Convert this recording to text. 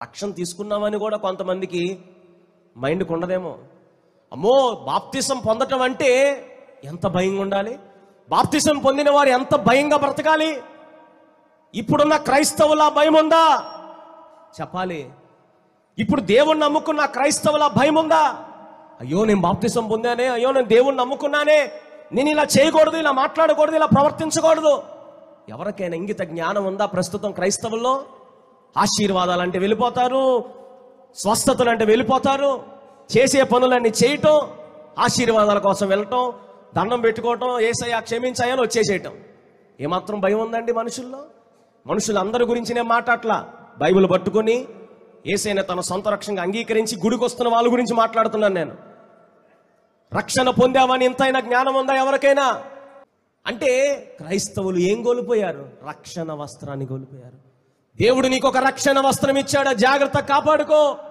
రక్షణ తీసుకున్నామని కూడా కొంతమందికి మైండ్కి ఉండదేమో అమ్మో బాప్తిసం పొందటం అంటే ఎంత భయంగా ఉండాలి బాప్తిసం పొందిన వారు ఎంత భయంగా బ్రతకాలి ఇప్పుడున్న క్రైస్తవుల భయం ఉందా చెప్పాలి ఇప్పుడు దేవుణ్ణి నమ్ముకున్న క్రైస్తవుల భయం ఉందా అయ్యో నేను బాప్తిసం పొందానే అయ్యో నేను దేవుణ్ణి నమ్ముకున్నానే నేను ఇలా చేయకూడదు ఇలా మాట్లాడకూడదు ఇలా ప్రవర్తించకూడదు ఎవరికైనా ఇంగిత జ్ఞానం ఉందా ప్రస్తుతం క్రైస్తవుల్లో ఆశీర్వాదాలు అంటే వెళ్ళిపోతారు స్వస్థతలు అంటే వెళ్ళిపోతారు చేసే పనులన్నీ చేయటం ఆశీర్వాదాల కోసం వెళ్ళటం దండం పెట్టుకోవటం ఏసయ్యా క్షమించాయని వచ్చేసేయటం ఏమాత్రం భయం ఉందండి మనుషుల్లో మనుషులందరి గురించి నేను మాట్లాడలా బైబిల్ పట్టుకొని ఏసైన తన సొంత రక్షణగా అంగీకరించి గుడికి వస్తున్న వాళ్ళ గురించి మాట్లాడుతున్నాను నేను రక్షణ పొందామని ఇంతైనా జ్ఞానం ఉందా ఎవరికైనా అంటే క్రైస్తవులు ఏం కోల్పోయారు రక్షణ వస్త్రాన్ని కోల్పోయారు దేవుడు నీకు ఒక రక్షణ వస్త్రం ఇచ్చాడు జాగ్రత్త కాపాడుకో